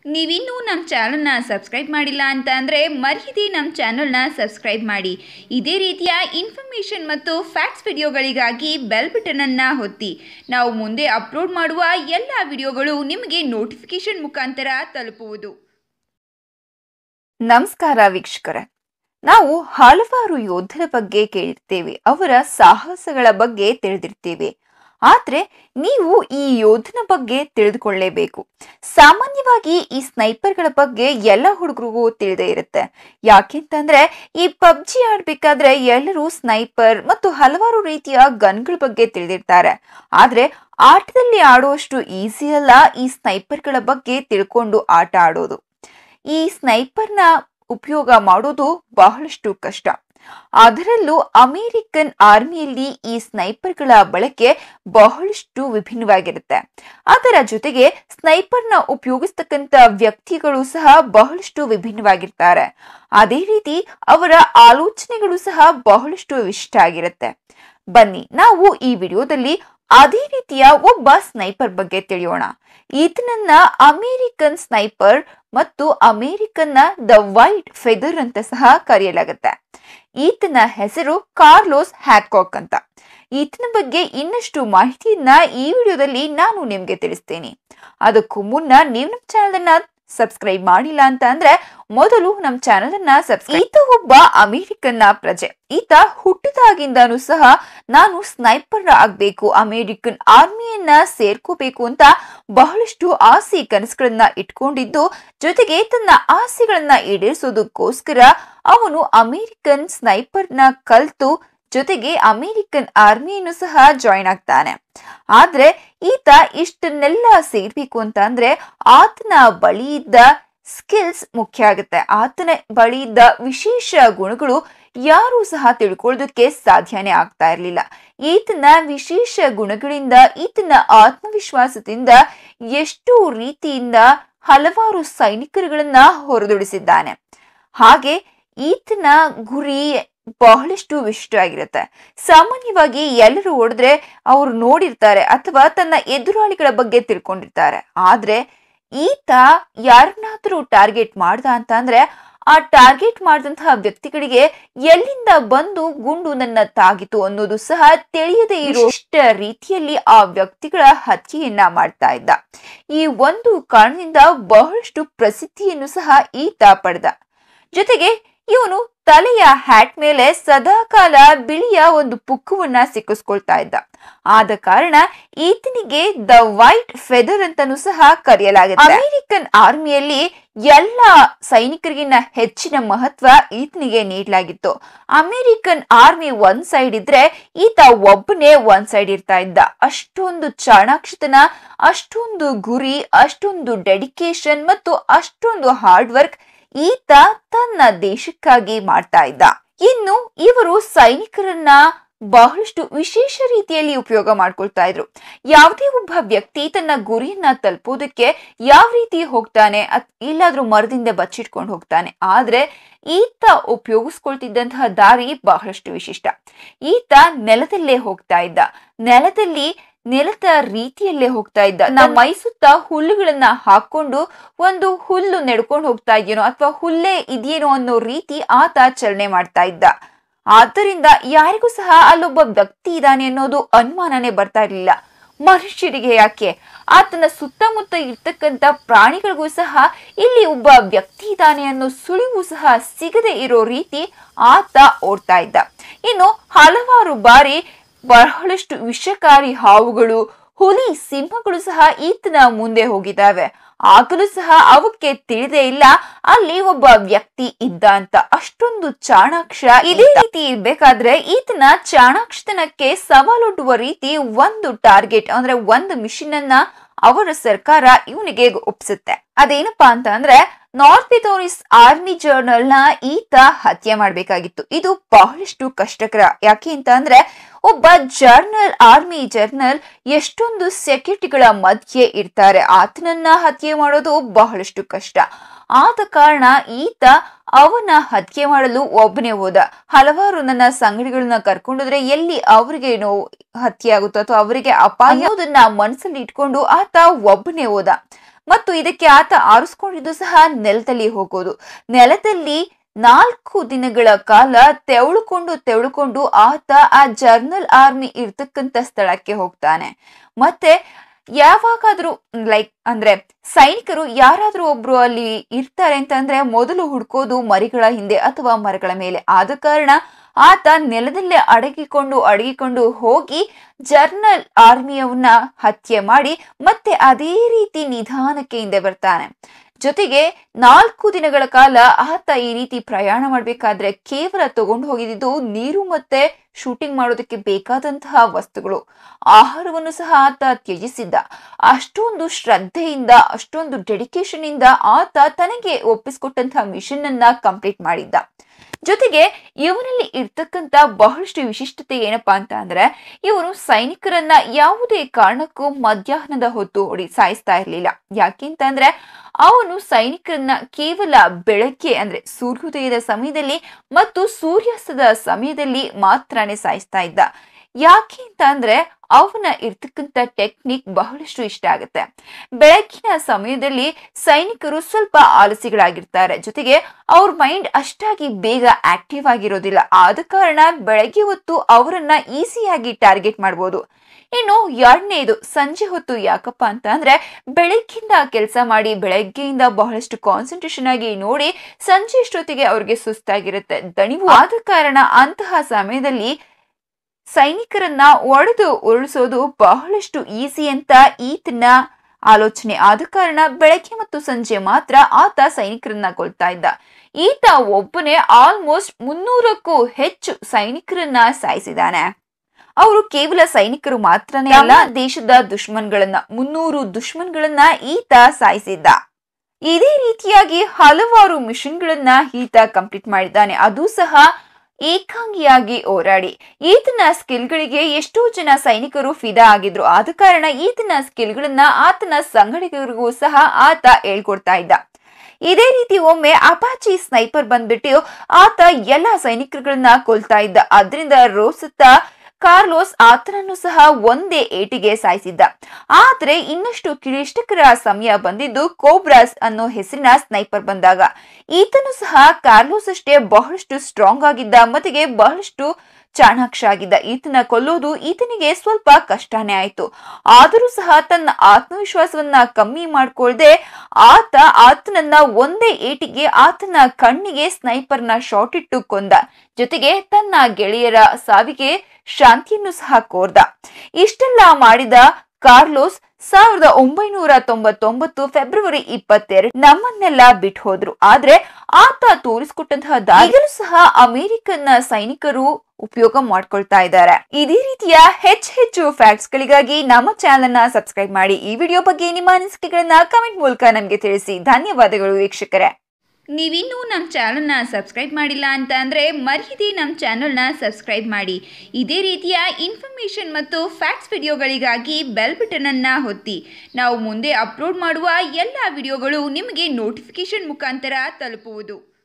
ನೀವಿನ್ನೂ ನಮ್ಮ ಚಾನಲ್ನ ಸಬ್ಸ್ಕ್ರೈಬ್ ಮಾಡಿಲ್ಲ ಅಂತ ಅಂದರೆ ಮರ್ಯಾದೆ ನಮ್ಮ ಚಾನಲ್ನ ಸಬ್ಸ್ಕ್ರೈಬ್ ಮಾಡಿ ಇದೇ ರೀತಿಯ ಇನ್ಫಾರ್ಮೇಷನ್ ಮತ್ತು ಫ್ಯಾಕ್ಟ್ಸ್ ವಿಡಿಯೋಗಳಿಗಾಗಿ ಬೆಲ್ ಬಟನನ್ನು ಒತ್ತಿ ನಾವು ಮುಂದೆ ಅಪ್ಲೋಡ್ ಮಾಡುವ ಎಲ್ಲ ವಿಡಿಯೋಗಳು ನಿಮಗೆ ನೋಟಿಫಿಕೇಶನ್ ಮುಖಾಂತರ ತಲುಪುವುದು ನಮಸ್ಕಾರ ವೀಕ್ಷಕರೇ ನಾವು ಹಲವಾರು ಯೋಧರ ಬಗ್ಗೆ ಕೇಳಿರ್ತೇವೆ ಅವರ ಸಾಹಸಗಳ ಬಗ್ಗೆ ತಿಳಿದಿರ್ತೇವೆ ಆದ್ರೆ ನೀವು ಈ ಯೋಧನ ಬಗ್ಗೆ ತಿಳಿದುಕೊಳ್ಳೇಬೇಕು ಸಾಮಾನ್ಯವಾಗಿ ಈ ಸ್ನೈಪರ್ಗಳ ಬಗ್ಗೆ ಎಲ್ಲ ಹುಡುಗರಿಗೂ ತಿಳಿದೇ ಇರುತ್ತೆ ಯಾಕೆಂತಂದ್ರೆ ಈ ಪಬ್ಜಿ ಆಡ್ಬೇಕಾದ್ರೆ ಎಲ್ಲರೂ ಸ್ನೈಪರ್ ಮತ್ತು ಹಲವಾರು ರೀತಿಯ ಗನ್ಗಳ ಬಗ್ಗೆ ತಿಳಿದಿರ್ತಾರೆ ಆದ್ರೆ ಆಟದಲ್ಲಿ ಆಡುವಷ್ಟು ಈಸಿ ಅಲ್ಲ ಈ ಸ್ನೈಪರ್ಗಳ ಬಗ್ಗೆ ತಿಳ್ಕೊಂಡು ಆಟ ಆಡೋದು ಈ ಸ್ನೈಪರ್ನ ಉಪಯೋಗ ಮಾಡೋದು ಬಹಳಷ್ಟು ಕಷ್ಟ ಅದರಲ್ಲೂ ಅಮೆರಿಕನ್ ಆರ್ಮಿಯಲ್ಲಿ ಈ ಸ್ನೈಪರ್ಗಳ ಬಳಕೆ ಬಹಳಷ್ಟು ವಿಭಿನ್ನವಾಗಿರುತ್ತೆ ಅದರ ಜೊತೆಗೆ ಸ್ನೈಪರ್ನ ಉಪಯೋಗಿಸ್ತಕ್ಕಂಥ ವ್ಯಕ್ತಿಗಳು ಸಹ ಬಹಳಷ್ಟು ವಿಭಿನ್ನವಾಗಿರ್ತಾರೆ ಅದೇ ರೀತಿ ಅವರ ಆಲೋಚನೆಗಳು ಸಹ ಬಹಳಷ್ಟು ಇಷ್ಟ ಆಗಿರುತ್ತೆ ಬನ್ನಿ ನಾವು ಈ ವಿಡಿಯೋದಲ್ಲಿ ಅದೇ ರೀತಿಯ ಒಬ್ಬ ಸ್ನೈಪರ್ ಬಗ್ಗೆ ತಿಳಿಯೋಣ ಈತನನ್ನ ಅಮೇರಿಕನ್ ಸ್ನೈಪರ್ ಮತ್ತು ಅಮೇರಿಕನ್ನ ದ ವೈಟ್ ಫೆದರ್ ಅಂತ ಸಹ ಕರೆಯಲಾಗುತ್ತೆ ಈತನ ಹೆಸರು ಕಾರ್ಲೋಸ್ ಹ್ಯಾಕಾಕ್ ಅಂತ ಈತನ ಬಗ್ಗೆ ಇನ್ನಷ್ಟು ಮಾಹಿತಿಯನ್ನ ಈ ವಿಡಿಯೋದಲ್ಲಿ ನಾನು ನಿಮ್ಗೆ ತಿಳಿಸ್ತೇನೆ ಅದಕ್ಕೂ ಮುನ್ನ ನೀವು ನಮ್ಮ ಚಾನಲ್ ಅನ್ನ ಸಬ್ಸ್ಕ್ರೈಬ್ ಮಾಡಿಲ್ಲ ಅಂತ ಅಂದ್ರೆ ಮೊದಲು ನಮ್ಮ ಚಾನಲ್ ಅನ್ನ ಸಬ್ಸ್ಕ್ರೈಬ್ ಈತ ಒಬ್ಬ ಅಮೆರಿಕನ್ನ ಪ್ರಜೆ ಈತ ಹುಟ್ಟಿದಾಗಿಂದಾನು ಸಹ ನಾನು ಸ್ನೈಪರ್ ಆಗ್ಬೇಕು ಅಮೆರಿಕನ್ ಆರ್ಮಿಯನ್ನ ಸೇರ್ಕೋಬೇಕು ಅಂತ ಬಹಳಷ್ಟು ಆಸೆ ಕನಸುಗಳನ್ನ ಇಟ್ಕೊಂಡಿದ್ದು ಜೊತೆಗೆ ತನ್ನ ಆಸೆಗಳನ್ನ ಈಡೇರಿಸೋದಕ್ಕೋಸ್ಕರ ಅವನು ಅಮೆರಿಕನ್ ಸ್ನೈಪರ್ನ ಕಲ್ತು ಜೊತೆಗೆ ಅಮೆರಿಕನ್ ಆರ್ಮಿಯನ್ನು ಸಹ ಜಾಯಿನ್ ಆಗ್ತಾನೆ ಆದ್ರೆ ಈತ ಇಷ್ಟನ್ನೆಲ್ಲ ಸೇರ್ಬೇಕು ಅಂತ ಅಂದ್ರೆ ಆತನ ಬಳಿ ಇದ್ದ ಸ್ಕಿಲ್ಸ್ ಮುಖ್ಯ ಆಗುತ್ತೆ ಆತನ ಬಳಿ ಇದ್ದ ವಿಶೇಷ ಗುಣಗಳು ಯಾರೂ ಸಹ ತಿಳ್ಕೊಳ್ಳೋದಕ್ಕೆ ಸಾಧ್ಯನೇ ಆಗ್ತಾ ಇರಲಿಲ್ಲ ಈತನ ವಿಶೇಷ ಗುಣಗಳಿಂದ ಈತನ ಆತ್ಮವಿಶ್ವಾಸದಿಂದ ಎಷ್ಟು ರೀತಿಯಿಂದ ಹಲವಾರು ಸೈನಿಕರುಗಳನ್ನ ಹೊರದೊಡಿಸಿದ್ದಾನೆ ಹಾಗೆ ಈತನ ಗುರಿ ಬಹಳಷ್ಟು ಇಷ್ಟ ಆಗಿರುತ್ತೆ ಸಾಮಾನ್ಯವಾಗಿ ಎಲ್ಲರೂ ಹೊಡೆದ್ರೆ ಅವರು ನೋಡಿರ್ತಾರೆ ಅಥವಾ ತನ್ನ ಎದುರಾಳಿಗಳ ಬಗ್ಗೆ ತಿಳ್ಕೊಂಡಿರ್ತಾರೆ ಆದ್ರೆ ಈತ ಯಾರನ್ನಾದ್ರೂ ಟಾರ್ಗೆಟ್ ಮಾಡ್ದ ಅಂತ ಅಂದ್ರೆ ಆ ಟಾರ್ಗೆಟ್ ಮಾಡಿದಂತಹ ವ್ಯಕ್ತಿಗಳಿಗೆ ಎಲ್ಲಿಂದ ಬಂದು ಗುಂಡು ನನ್ನ ತಾಗಿತು ಅನ್ನೋದು ಸಹ ತಿಳಿಯದೇ ಇರೋ ಇಷ್ಟ ರೀತಿಯಲ್ಲಿ ಆ ವ್ಯಕ್ತಿಗಳ ಹತ್ಯೆಯನ್ನ ಮಾಡ್ತಾ ಇದ್ದ ಈ ಒಂದು ಕಾರಣದಿಂದ ಬಹಳಷ್ಟು ಪ್ರಸಿದ್ಧಿಯನ್ನು ಸಹ ಈತ ಪಡೆದ ಜೊತೆಗೆ ಇವನು ತಲೆಯ ಹ್ಯಾಟ್ ಮೇಲೆ ಸದಾಕಾಲ ಬಿಳಿಯ ಒಂದು ಪುಕ್ಕವನ್ನ ಸಿಕ್ಕಿಸ್ಕೊಳ್ತಾ ಇದ್ದ ಆದ ಕಾರಣ ಈತನಿಗೆ ದ ವೈಟ್ ಫೆದರ್ ಅಂತಾನೂ ಸಹ ಕರೆಯಲಾಗುತ್ತೆ ಅಮೆರಿಕನ್ ಆರ್ಮಿಯಲ್ಲಿ ಎಲ್ಲ ಸೈನಿಕರಿಗಿನ್ನ ಹೆಚ್ಚಿನ ಮಹತ್ವ ಈತನಿಗೆ ನೀಡಲಾಗಿತ್ತು ಅಮೆರಿಕನ್ ಆರ್ಮಿ ಒಂದ್ ಸೈಡ್ ಇದ್ರೆ ಈತ ಒಬ್ಬನೇ ಒಂದ್ ಸೈಡ್ ಇರ್ತಾ ಇದ್ದ ಅಷ್ಟೊಂದು ಚಾಣಾಕ್ಷತನ ಅಷ್ಟೊಂದು ಗುರಿ ಅಷ್ಟೊಂದು ಡೆಡಿಕೇಶನ್ ಮತ್ತು ಅಷ್ಟೊಂದು ಹಾರ್ಡ್ ವರ್ಕ್ ಈತ ತನ್ನ ದೇಶಕ್ಕಾಗಿ ಮಾಡ್ತಾ ಇದ್ದ ಇನ್ನು ಇವರು ಸೈನಿಕರನ್ನ ಬಹಳಷ್ಟು ವಿಶೇಷ ರೀತಿಯಲ್ಲಿ ಉಪಯೋಗ ಮಾಡ್ಕೊಳ್ತಾ ಇದ್ರು ಯಾವುದೇ ಒಬ್ಬ ವ್ಯಕ್ತಿ ತನ್ನ ಗುರಿಯನ್ನ ತಲುಪೋದಕ್ಕೆ ಯಾವ ರೀತಿ ಹೋಗ್ತಾನೆ ಎಲ್ಲಾದ್ರೂ ಮರದಿಂದ ಬಚ್ಚಿಟ್ಕೊಂಡು ಹೋಗ್ತಾನೆ ಆದ್ರೆ ಈತ ಉಪಯೋಗಿಸ್ಕೊಳ್ತಿದ್ದಂತಹ ದಾರಿ ಬಹಳಷ್ಟು ವಿಶಿಷ್ಟ ಈತ ನೆಲದಲ್ಲೇ ಹೋಗ್ತಾ ಇದ್ದ ನೆಲದಲ್ಲಿ ನೆಲದ ರೀತಿಯಲ್ಲೇ ಹೋಗ್ತಾ ಇದ್ದ ನಾವು ಮೈ ಸುತ್ತ ಹುಲ್ಲುಗಳನ್ನ ಹಾಕೊಂಡು ಒಂದು ಹುಲ್ಲು ನೆಡ್ಕೊಂಡು ಹೋಗ್ತಾ ಇದೆಯೇನೋ ಅಥವಾ ಹುಲ್ಲೇ ಇದೆಯೇನೋ ಅನ್ನೋ ರೀತಿ ಆತ ಚಲನೆ ಮಾಡ್ತಾ ಇದ್ದ ಆದ್ದರಿಂದ ಯಾರಿಗೂ ಸಹ ಅಲ್ಲೊಬ್ಬ ವ್ಯಕ್ತಿ ಇದ್ದಾನೆ ಅನ್ನೋದು ಅನುಮಾನನೇ ಬರ್ತಾ ಇರಲಿಲ್ಲ ಮನುಷ್ಯರಿಗೆ ಯಾಕೆ ಆತನ ಸುತ್ತಮುತ್ತ ಇರ್ತಕ್ಕಂಥ ಪ್ರಾಣಿಗಳಿಗೂ ಸಹ ಇಲ್ಲಿ ಒಬ್ಬ ವ್ಯಕ್ತಿ ಇದ್ದಾನೆ ಅನ್ನೋ ಸುಳಿವು ಸಹ ಸಿಗದೆ ಇರೋ ರೀತಿ ಆತ ಓಡ್ತಾ ಇದ್ದ ಇನ್ನು ಹಲವಾರು ಬಾರಿ ಬಹಳಷ್ಟು ವಿಷಕಾರಿ ಹಾವುಗಳು ಹುಲಿ ಸಿಂಹಗಳು ಸಹ ಈತನ ಮುಂದೆ ಹೋಗಿದ್ದಾವೆ ಆಗಲೂ ಸಹ ಅವಕ್ಕೆ ತಿಳಿದೇ ಇಲ್ಲ ಅಲ್ಲಿ ಒಬ್ಬ ವ್ಯಕ್ತಿ ಇದ್ದ ಅಂತ ಅಷ್ಟೊಂದು ಚಾಣಾಕ್ಷ ಇದೇ ರೀತಿ ಇರ್ಬೇಕಾದ್ರೆ ಈತನ ಚಾಣಾಕ್ಷತನಕ್ಕೆ ಸವಾಲೊಡ್ಡುವ ರೀತಿ ಒಂದು ಟಾರ್ಗೆಟ್ ಅಂದ್ರೆ ಒಂದು ಮಿಷನ್ ಅನ್ನ ಅವರ ಸರ್ಕಾರ ಇವನಿಗೆ ಒಪ್ಸುತ್ತೆ ಅದೇನಪ್ಪಾ ಅಂತ ಅಂದ್ರೆ ನಾರ್ತ್ ಪಿಥೋರಿಸ್ ಆರ್ಮಿ ಜರ್ನಲ್ ನ ಈತ ಹತ್ಯೆ ಮಾಡ್ಬೇಕಾಗಿತ್ತು ಇದು ಬಹಳಷ್ಟು ಕಷ್ಟಕರ ಯಾಕೆ ಅಂತ ಅಂದ್ರೆ ಒಬ್ಬ ಜರ್ನಲ್ ಆರ್ಮಿ ಜರ್ನಲ್ ಎಷ್ಟೊಂದು ಸೆಕ್ಯೂರಿಟಿಗಳ ಮಧ್ಯೆ ಇರ್ತಾರೆ ಆತನನ್ನ ಹತ್ಯೆ ಮಾಡೋದು ಬಹಳಷ್ಟು ಕಷ್ಟ ಆದ ಕಾರಣ ಈತ ಅವನ ಹತ್ಯೆ ಮಾಡಲು ಒಬ್ಬನೇ ಹೋದ ಹಲವಾರು ನನ್ನ ಸಂಗಡಿಗಳನ್ನ ಕರ್ಕೊಂಡೋದ್ರೆ ಎಲ್ಲಿ ಅವರಿಗೆ ನೋವು ಹತ್ಯೆ ಆಗುತ್ತೋ ಅಥವಾ ಅವರಿಗೆ ಅಪಾಯ ಅನ್ನೋದನ್ನ ಮನಸ್ಸಲ್ಲಿ ಇಟ್ಕೊಂಡು ಆತ ಒಬ್ಬನೇ ಹೋದ ಮತ್ತು ಇದಕ್ಕೆ ಆತ ಆರಿಸ್ಕೊಂಡಿದ್ದು ಸಹ ನೆಲದಲ್ಲಿ ಹೋಗೋದು ನೆಲದಲ್ಲಿ ನಾಲ್ಕು ದಿನಗಳ ಕಾಲ ತೆವಳುಕೊಂಡು ತೆವಳುಕೊಂಡು ಆತ ಆ ಜರ್ನಲ್ ಆರ್ಮಿ ಇರ್ತಕ್ಕಂಥ ಸ್ಥಳಕ್ಕೆ ಹೋಗ್ತಾನೆ ಮತ್ತೆ ಯಾವಾಗಾದ್ರೂ ಲೈಕ್ ಅಂದ್ರೆ ಸೈನಿಕರು ಯಾರಾದ್ರೂ ಒಬ್ರು ಅಲ್ಲಿ ಇರ್ತಾರೆ ಅಂತಂದ್ರೆ ಮೊದಲು ಹುಡ್ಕೋದು ಮರಿಗಳ ಹಿಂದೆ ಅಥವಾ ಮರಗಳ ಮೇಲೆ ಆದ ಕಾರಣ ಆತ ನೆಲದಲ್ಲೇ ಅಡಗಿಕೊಂಡು ಅಡಗಿಕೊಂಡು ಹೋಗಿ ಜರ್ನಲ್ ಆರ್ಮಿಯವನ್ನ ಹತ್ಯೆ ಮಾಡಿ ಮತ್ತೆ ಅದೇ ರೀತಿ ನಿಧಾನಕ್ಕೆ ಹಿಂದೆ ಬರ್ತಾನೆ ಜೊತೆಗೆ ನಾಲ್ಕು ದಿನಗಳ ಕಾಲ ಆತ ಈ ರೀತಿ ಪ್ರಯಾಣ ಮಾಡಬೇಕಾದ್ರೆ ಕೇವಲ ತಗೊಂಡು ಹೋಗಿದ್ದು ನೀರು ಮತ್ತೆ ಶೂಟಿಂಗ್ ಮಾಡೋದಕ್ಕೆ ಬೇಕಾದಂತಹ ವಸ್ತುಗಳು ಆಹಾರವನ್ನು ಸಹ ಆತ ತ್ಯಜಿಸಿದ್ದ ಅಷ್ಟೊಂದು ಶ್ರದ್ಧೆಯಿಂದ ಅಷ್ಟೊಂದು ಡೆಡಿಕೇಶನ್ ಇಂದ ಆತ ತನಗೆ ಒಪ್ಪಿಸಿಕೊಟ್ಟಂತಹ ಮಿಷನ್ ಅನ್ನ ಕಂಪ್ಲೀಟ್ ಮಾಡಿದ್ದ ಜೊತೆಗೆ ಇವನಲ್ಲಿ ಇರ್ತಕ್ಕಂತ ಬಹಳಷ್ಟು ವಿಶಿಷ್ಟತೆ ಏನಪ್ಪಾ ಅಂತ ಅಂದ್ರೆ ಇವನು ಸೈನಿಕರನ್ನ ಯಾವುದೇ ಕಾರಣಕ್ಕೂ ಮಧ್ಯಾಹ್ನದ ಹೊತ್ತು ಹೊಡಿ ಸಾಯಿಸ್ತಾ ಇರ್ಲಿಲ್ಲ ಯಾಕೆಂತಂದ್ರೆ ಅವನು ಸೈನಿಕರನ್ನ ಕೇವಲ ಬೆಳಗ್ಗೆ ಅಂದ್ರೆ ಸೂರ್ಯೋದಯದ ಸಮಯದಲ್ಲಿ ಮತ್ತು ಸೂರ್ಯಾಸ್ತದ ಸಮಯದಲ್ಲಿ ಮಾತ್ರನೇ ಸಾಯಿಸ್ತಾ ಇದ್ದ ಯಾಕೆ ಅಂತ ಅಂದ್ರೆ ಅವನ ಇರ್ತಕ್ಕಂಥ ಟೆಕ್ನಿಕ್ ಬಹಳಷ್ಟು ಇಷ್ಟ ಆಗುತ್ತೆ ಬೆಳಕಿನ ಸಮಯದಲ್ಲಿ ಸೈನಿಕರು ಸ್ವಲ್ಪ ಆಲಸಿಗಳಾಗಿರ್ತಾರೆ ಜೊತೆಗೆ ಅವ್ರ ಮೈಂಡ್ ಅಷ್ಟಾಗಿ ಬೇಗ ಆಕ್ಟಿವ್ ಆಗಿರೋದಿಲ್ಲ ಆದ ಕಾರಣ ಬೆಳಗ್ಗೆ ಹೊತ್ತು ಅವರನ್ನ ಈಸಿಯಾಗಿ ಟಾರ್ಗೆಟ್ ಮಾಡ್ಬೋದು ಇನ್ನು ಎರಡನೇದು ಸಂಜೆ ಹೊತ್ತು ಯಾಕಪ್ಪ ಅಂತ ಅಂದ್ರೆ ಬೆಳಗ್ಗಿಂದ ಕೆಲಸ ಮಾಡಿ ಬೆಳಗ್ಗೆಯಿಂದ ಬಹಳಷ್ಟು ಕಾನ್ಸಂಟ್ರೇಷನ್ ಆಗಿ ನೋಡಿ ಸಂಜೆ ಅಷ್ಟೊತ್ತಿಗೆ ಅವ್ರಿಗೆ ಸುಸ್ತಾಗಿರುತ್ತೆ ದಣಿವು ಆದ ಕಾರಣ ಅಂತಹ ಸಮಯದಲ್ಲಿ ಸೈನಿಕರನ್ನ ಒಡೆದು ಉರುಳಿಸೋದು ಬಹಳಷ್ಟು ಈಸಿ ಅಂತ ಈತನ ಆಲೋಚನೆ ಆದ ಕಾರಣ ಬೆಳಗ್ಗೆ ಮತ್ತು ಸಂಜೆ ಮಾತ್ರ ಆತ ಸೈನಿಕರನ್ನ ಕೊಲ್ತಾ ಇದ್ದ ಈತ ಒಬ್ಬನೇ ಆಲ್ಮೋಸ್ಟ್ ಮುನ್ನೂರಕ್ಕೂ ಹೆಚ್ಚು ಸೈನಿಕರನ್ನ ಸಾಯಿಸಿದಾನೆ ಅವರು ಕೇವಲ ಸೈನಿಕರು ಮಾತ್ರನೇ ಅಲ್ಲ ದೇಶದ ದುಶ್ಮನ್ಗಳನ್ನ ಮುನ್ನೂರು ದುಶ್ಮನ್ಗಳನ್ನ ಈತ ಸಾಯಿಸಿದ್ದ ಇದೇ ರೀತಿಯಾಗಿ ಹಲವಾರು ಮಿಷನ್ಗಳನ್ನ ಈತ ಕಂಪ್ಲೀಟ್ ಮಾಡಿದ್ದಾನೆ ಅದು ಸಹ ಏಕಾಂಗಿಯಾಗಿ ಹೋರಾಡಿ ಈತನ ಸ್ಕಿಲ್ಗಳಿಗೆ ಎಷ್ಟೋ ಜನ ಸೈನಿಕರು ಫಿದಾ ಆಗಿದ್ರು ಆದ ಕಾರಣ ಈತನ ಸ್ಕಿಲ್ಗಳನ್ನ ಆತನ ಸಂಗಡಿಗರಿಗೂ ಸಹ ಆತ ಹೇಳ್ಕೊಡ್ತಾ ಇದ್ದ ಇದೇ ರೀತಿ ಒಮ್ಮೆ ಅಪಾಚಿ ಸ್ನೈಪರ್ ಬಂದ್ಬಿಟ್ಟು ಆತ ಎಲ್ಲ ಸೈನಿಕರುಗಳನ್ನ ಕೊಲ್ತಾ ಇದ್ದ ಅದರಿಂದ ರೋಸುತ್ತ ಕಾರ್ಲೋಸ್ ಆತನನ್ನು ಸಹ ಒಂದೇ ಏಟಿಗೆ ಸಾಯಿಸಿದ್ದ ಆದ್ರೆ ಇನ್ನಷ್ಟು ಕ್ಲಿಷ್ಟಕರ ಸಮಯ ಬಂದಿದ್ದು ಕೋಬ್ರಾಸ್ ಅನ್ನೋ ಹೆಸರಿನ ಸ್ನೈಪರ್ ಬಂದಾಗ ಈತನು ಸಹ ಕಾರ್ಲೋಸ್ ಅಷ್ಟೇ ಬಹಳಷ್ಟು ಸ್ಟ್ರಾಂಗ್ ಆಗಿದ್ದ ಮತ್ತಿಗೆ ಬಹಳಷ್ಟು ಚಾಣಾಕ್ಷ ಆಗಿದ್ದ ಈತನ ಕೊಲ್ಲೋದು ಈತನಿಗೆ ಸ್ವಲ್ಪ ಕಷ್ಟನೇ ಆಯ್ತು ಆದರೂ ಸಹ ತನ್ನ ಆತ್ಮವಿಶ್ವಾಸವನ್ನ ಕಮ್ಮಿ ಮಾಡ್ಕೊಳ್ದೆ ಆತ ಆತನನ್ನ ಒಂದೇ ಏಟಿಗೆ ಆತನ ಕಣ್ಣಿಗೆ ಸ್ನೈಪರ್ನ ಶಾಟ್ ಇಟ್ಟು ಕೊಂದ ಜೊತೆಗೆ ತನ್ನ ಗೆಳೆಯರ ಸಾವಿಗೆ ಶಾಂತಿಯನ್ನು ಸಹ ಕೋರ್ದ ಇಷ್ಟೆಲ್ಲ ಮಾಡಿದ ಕಾರ್ಲೋಸ್ ಸಾವಿರದ ಒಂಬೈನೂರ ತೊಂಬತ್ತೊಂಬತ್ತು ಫೆಬ್ರವರಿ ಇಪ್ಪತ್ತೆರಡು ನಮ್ಮನ್ನೆಲ್ಲ ಬಿಟ್ಟು ಹೋದ್ರು ಆದ್ರೆ ಆತ ತೋರಿಸ್ಕೊಟ್ಟಂತಹ ದಾರಿಗಳು ಸಹ ಅಮೆರಿಕನ್ನ ಸೈನಿಕರು ಉಪಯೋಗ ಮಾಡ್ಕೊಳ್ತಾ ಇದ್ದಾರೆ ಇದೇ ರೀತಿಯ ಹೆಚ್ಚು ಹೆಚ್ಚು ಫ್ಯಾಕ್ಟ್ಸ್ ಗಳಿಗಾಗಿ ನಮ್ಮ ಚಾನೆಲ್ ನ ಸಬ್ಸ್ಕ್ರೈಬ್ ಮಾಡಿ ಈ ವಿಡಿಯೋ ಬಗ್ಗೆ ನಿಮ್ಮ ಅನಿಸಿಕೆಗಳನ್ನ ಕಮೆಂಟ್ ಮೂಲಕ ನಮಗೆ ತಿಳಿಸಿ ಧನ್ಯವಾದಗಳು ವೀಕ್ಷಕರೇ ನೀವಿನ್ನೂ ನಮ್ಮ ಚಾನಲ್ನ ಸಬ್ಸ್ಕ್ರೈಬ್ ಮಾಡಿಲ್ಲ ಅಂತ ಅಂದರೆ ಮರೀದಿ ನಮ್ಮ ಚಾನಲ್ನ ಸಬ್ಸ್ಕ್ರೈಬ್ ಮಾಡಿ ಇದೇ ರೀತಿಯ ಇನ್ಫಾರ್ಮೇಷನ್ ಮತ್ತು ಫ್ಯಾಕ್ಟ್ಸ್ ವಿಡಿಯೋಗಳಿಗಾಗಿ ಬೆಲ್ ಬಟನನ್ನು ಒತ್ತಿ ನಾವು ಮುಂದೆ ಅಪ್ಲೋಡ್ ಮಾಡುವ ಎಲ್ಲ ವಿಡಿಯೋಗಳು ನಿಮಗೆ ನೋಟಿಫಿಕೇಷನ್ ಮುಖಾಂತರ ತಲುಪುವುದು